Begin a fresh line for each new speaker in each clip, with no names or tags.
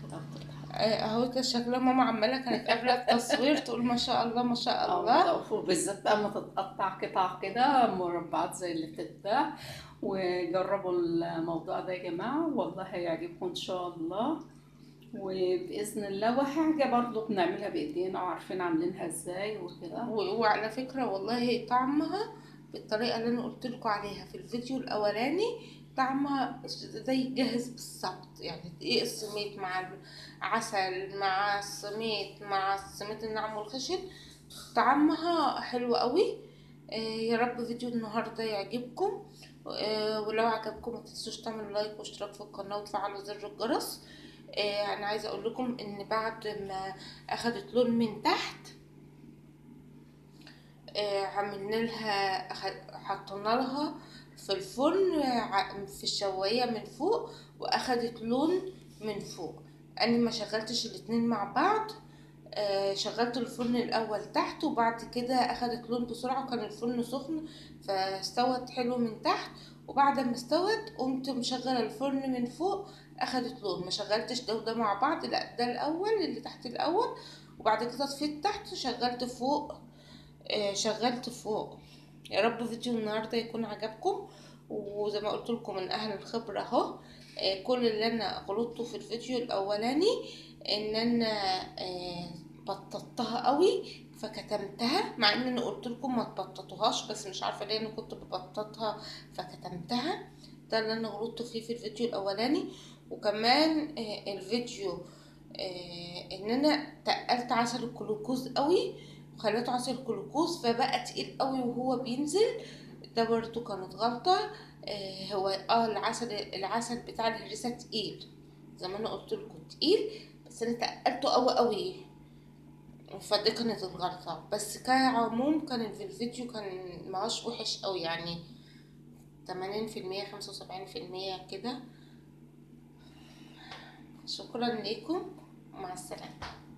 أو تتحط.
آه، اهو كان شكلها ماما عماله كانت قبل التصوير تقول ما شاء الله ما شاء
اه
الله
بالظبط. وبالذات بقى لما تتقطع قطع كده مربعات زي اللي بتتباع وجربوا الموضوع ده يا جماعة والله هيعجبكم إن شاء الله وبإذن الله وحاجة برضو بنعملها بإيدينا وعارفين عاملينها إزاي وكده
و- وعلى فكره والله طعمها بالطريقه اللي انا قلت لكم عليها في الفيديو الاولاني طعمها زي جاهز بالظبط يعني دقيق السميد مع العسل مع السميد مع السميد الناعم والخشن طعمها حلو قوي آه، يا رب فيديو النهارده يعجبكم آه، ولو عجبكم ما تنسوش تعملوا لايك واشتراك في القناه وتفعلوا زر الجرس آه، انا عايزه اقول لكم ان بعد ما اخدت لون من تحت آه، عملنا لها أخد- حطينا لها في الفرن ع- في الشوايه من فوق واخدت لون من فوق انا ما شغلتش الاتنين مع بعض آه، شغلت الفرن الاول تحت وبعد كده اخدت لون بسرعه وكان الفرن سخن فاستوت حلو من تحت وبعد ما استوت قمت مشغله الفرن من فوق اخدت لون ما شغلتش ده وده مع بعض لا ده الاول اللي تحت الاول وبعد كده طفيت تحت وشغلت فوق آه، شغلت فوق يا رب فيديو النهارده يكون عجبكم وزي ما قلت لكم من اهل الخبره اهو آه، كل اللي انا غلطته في الفيديو الاولاني ان انا آه، بططتها قوي فكتمتها مع ان انا قلت لكم ما تبططوهاش بس مش عارفه ليه انا كنت ببططها فكتمتها ده اللي انا غلطت فيه في الفيديو الاولاني وكمان آه، الفيديو آه، ان انا تقلت عسل الجلوكوز قوي وخليته عسل جلوكوز فبقى تقيل قوي وهو بينزل ده برضو كانت غلطة آه هو اه العسل العسل بتاع الهريسة تقيل زي ما انا قلت لكم تقيل بس انا تقلته قوي قوي فدي كانت الغلطة بس كعموم كان في الفيديو كان ماهوش وحش قوي يعني تمانين في المية خمسة وسبعين في المية كده شكرا لكم ومع السلامة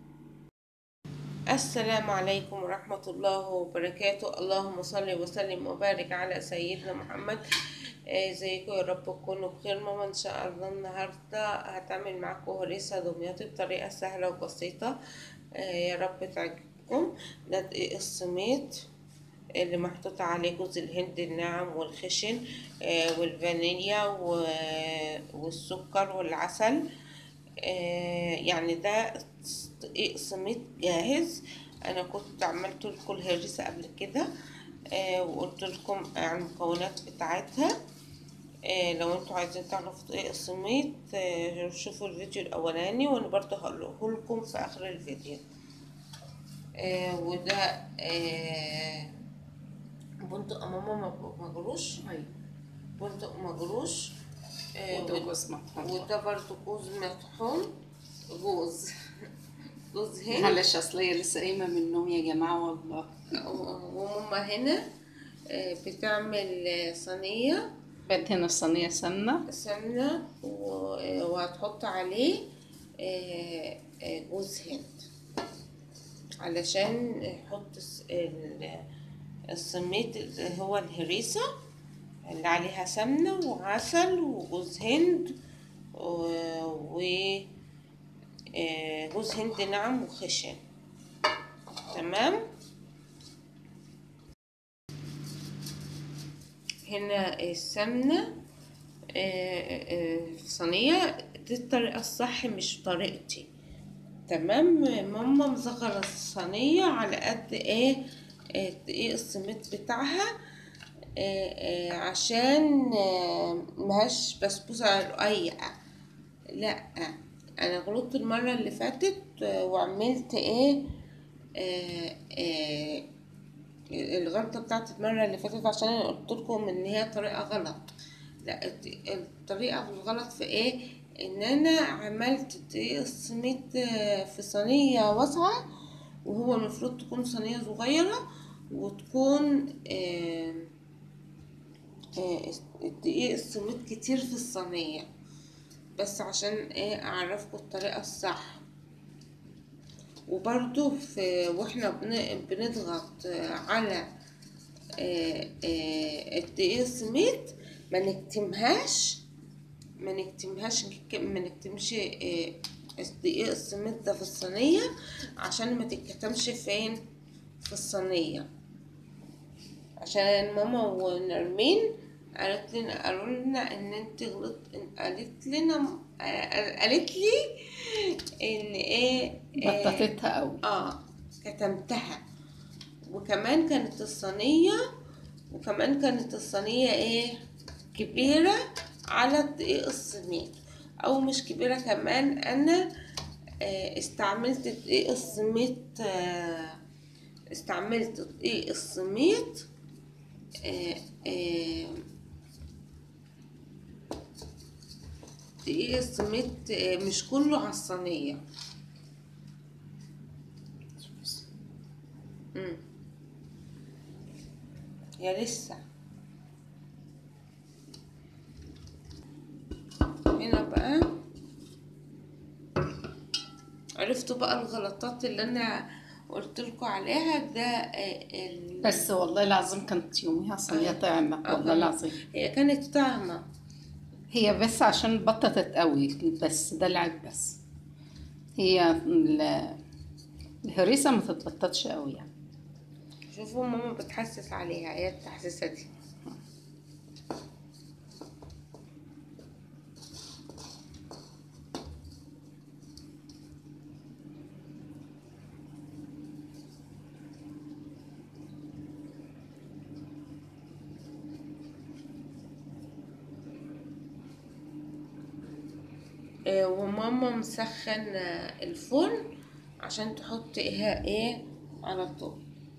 السلام عليكم ورحمة الله وبركاته اللهم صل وسلم وبارك على سيدنا محمد آه، ازيكم يا رب تكونوا بخير ماما ان شاء الله النهاردة هتعمل معاكم هريسة دمياطي بطريقة سهلة وبسيطة آه، يا رب تعجبكم ده دقيق السميد اللي محطوط عليه جوز الهند الناعم والخشن آه، والفانيليا و- والسكر والعسل آه، يعني ده دقيق سميد جاهز انا كنت عملت لكم الهريسه قبل كده آه، وقلت لكم عن المكونات بتاعتها آه، لو انتوا عايزين تعرفوا دقيق السميد آه، شوفوا الفيديو الاولاني وانا برضه هقوله لكم في اخر الفيديو آه، وده آه، بندق ماما مجروش
أيوة
بندق مجروش آه،
وده جوز مطحون
وده برضو جوز مطحون جوز جوز هند
معلش أصل هي لسه قايمة من النوم يا جماعة والله
وماما هنا آه، بتعمل آه، صينية
بدهن الصينية سمنة
سمنة و- وهتحط عليه آه، آه، جوز هند علشان نحط الس- ال- السميد اللي هو الهريسة اللي عليها سمنة وعسل وجوز هند و, و... آه، جوز هند ناعم وخشن تمام هنا السمنة آه، آه، في صينية دي الطريقة الصح مش طريقتي تمام ماما مصغرة الصينية على قد ايه آه، دقيق السميد بتاعها آه، آه، عشان آه، مهاش بسبوسة رقيقة لا انا غلطت المرة اللي فاتت آه، وعملت ايه آه، آه، الغلطة بتاعت المرة اللي فاتت عشان انا قلت لكم ان هي طريقة غلط لا الت- الطريقة الغلط في ايه ان انا عملت دقيق السميد آه، في صينية واسعة وهو المفروض تكون صينية صغيرة وتكون آه، آه، الدقيق السميد كتير في الصينية بس عشان ايه اعرفكم الطريقة الصح وبرضو في واحنا بن- بنضغط على آه، آه، الدقيق السميد ما نكتمهاش ما نكتمهاش ما نكتمش آه، دقيق السميد ده في الصينية عشان ما تتكتمش فين في الصينية عشان ماما ونرمين قالت لنا قالوا لنا ان انت غلط إن- قالت لنا آه، قالت لي ان ايه آه،
بططتها قوي
اه كتمتها وكمان كانت الصينية وكمان كانت الصينية ايه كبيرة على الدقيق السميد او مش كبيرة كمان انا آه استعملت دقيق السميد آه استعملت دقيق السميد آه آه دقيق السميد آه مش كله على الصينية مم. يا لسه هنا بقى عرفتوا بقى الغلطات اللي انا قلت لكم عليها ده آه، ال...
بس والله العظيم كانت يوميها صينية
آه.
طعمة
آه.
والله العظيم
هي كانت طعمة
هي بس عشان بططت قوي بس ده العيب بس هي ال- الهريسة ما تتبططش قوي يعني
شوفوا ماما بتحسس عليها هي التحسيسة دي آه، وماما مسخن آه، الفرن عشان تحط ايه ايه على طول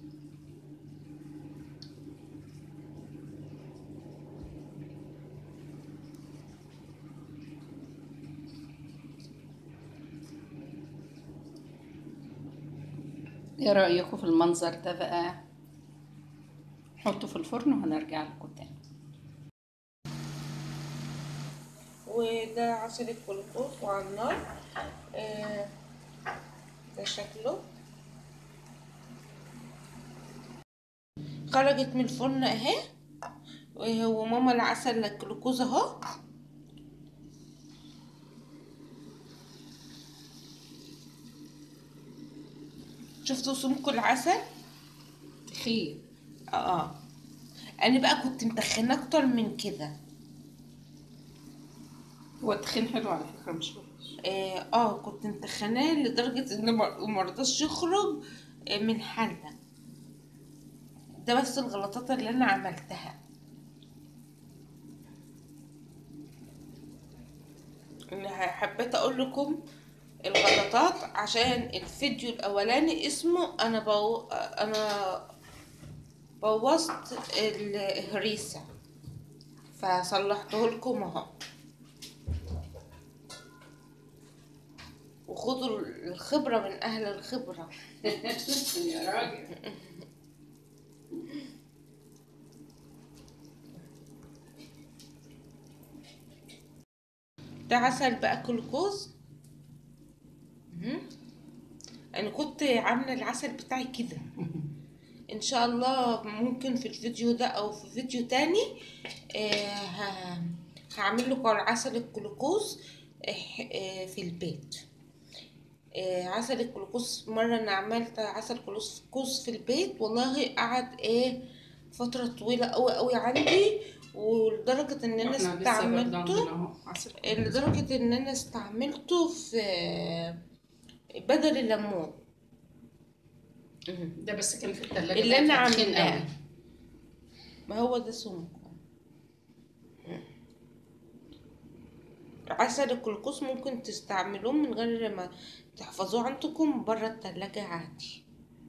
ايه رأيكم في المنظر ده بقى حطه في الفرن وهنرجع لكم تاني
وده عسل الكلوكوز وعلى النار آه، ده شكله خرجت من الفرن اهي وماما العسل الجلوكوز اهو شفتوا سمك العسل
تخيل
اه انا بقى كنت متخنه اكتر من كده
هو التخين حلو على فكرة مش وحش
اه آه، كنت متخناه لدرجة ان ما- مرضاش يخرج آه، من حلة ده بس الغلطات اللي انا عملتها أنا حبيت اقول لكم الغلطات عشان الفيديو الاولاني اسمه انا بو... انا بوظت الهريسة فصلحته لكم اهو وخدوا الخبرة من أهل الخبرة
يا راجل
ده عسل بقى كلوكوز مهم. أنا كنت عاملة العسل بتاعي كده إن شاء الله ممكن في الفيديو ده أو في فيديو تاني آه ه- هعمل لكم العسل الكلوكوز آه، آه، في البيت آه، عسل الجلوكوز مرة أنا عملت عسل جلوكوز في البيت والله قعد إيه فترة طويلة أوي أوي عندي ولدرجة إن أنا
احنا لسه برضه عندنا
استعملته
اهو عسل
لدرجة إن أنا استعملته في بدل الليمون مهم.
ده بس كان في التلاجة
اللي أنا
بقى تخين
عاملاه
قوي.
ما هو ده سمك عسل الجلوكوز ممكن تستعملوه من غير ما تحفظوه عندكم برا التلاجة عادي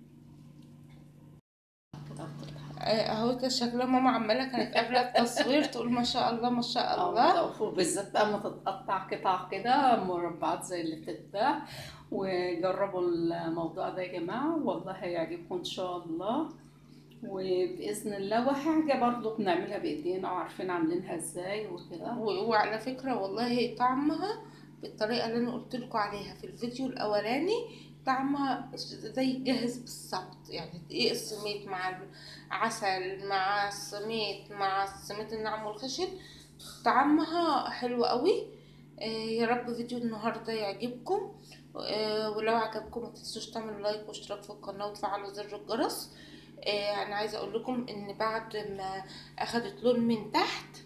كده بتضحك.
آه، اهو كده شكلها ماما عمالة كانت قبل التصوير تقول ما شاء الله ما شاء
اه
الله
وبالذات بقى ما تتقطع قطع كده مربعات زي اللي بتتباع وجربوا الموضوع ده يا جماعة والله هيعجبكم ان شاء الله وبإذن الله وحاجة برضو بنعملها بإيدينا وعارفين عاملينها ازاي وكده
و- وعلى فكرة والله طعمها بالطريقة اللي انا قلت لكم عليها في الفيديو الاولاني طعمها زي الجاهز بالظبط يعني دقيق السميد مع العسل مع السميد مع السميد الناعم والخشن طعمها حلو قوي آه، يا رب فيديو النهارده يعجبكم آه، ولو عجبكم ما تنسوش تعملوا لايك واشتراك في القناه وتفعلوا زر الجرس آه، انا عايزه اقول لكم ان بعد ما اخدت لون من تحت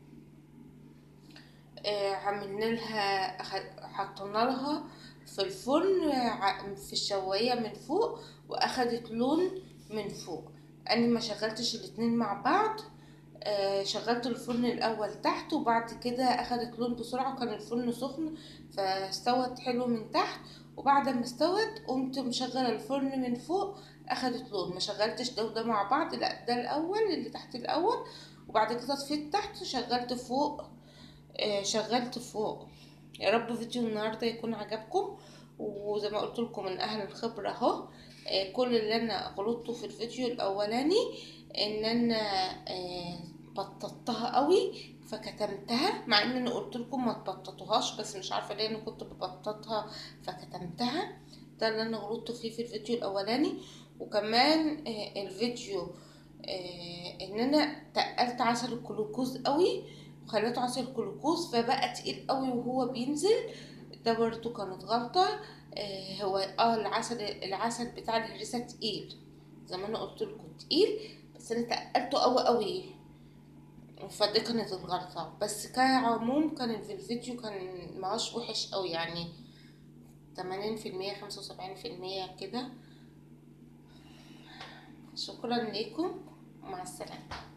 آه، عملنا لها أخد- حطينا لها في الفرن ع- في الشوايه من فوق واخدت لون من فوق انا ما شغلتش الاتنين مع بعض آه، شغلت الفرن الاول تحت وبعد كده اخدت لون بسرعه وكان الفرن سخن فاستوت حلو من تحت وبعد ما استوت قمت مشغله الفرن من فوق اخدت لون ما شغلتش ده وده مع بعض لا ده الاول اللي تحت الاول وبعد كده طفيت تحت شغلت فوق آه، شغلت فوق يا رب فيديو النهارده يكون عجبكم وزي ما قلت لكم من اهل الخبره اهو آه، كل اللي انا غلطته في الفيديو الاولاني ان انا آه، بططتها قوي فكتمتها مع ان انا قلت لكم ما تبططوهاش بس مش عارفه ليه انا كنت ببططها فكتمتها ده اللي انا غلطت فيه في الفيديو الاولاني وكمان آه، الفيديو آه، ان انا تقلت عسل الجلوكوز قوي وخليته عسل جلوكوز فبقى تقيل قوي وهو بينزل ده برضو كانت غلطة آه هو اه العسل العسل بتاع الهريسة تقيل زي ما انا قلت لكم تقيل بس انا تقلته قوي قوي فدي كانت الغلطة بس كعموم كان في الفيديو كان ماهوش وحش قوي يعني تمانين في المية خمسة وسبعين في المية كده شكرا ليكم ومع السلامة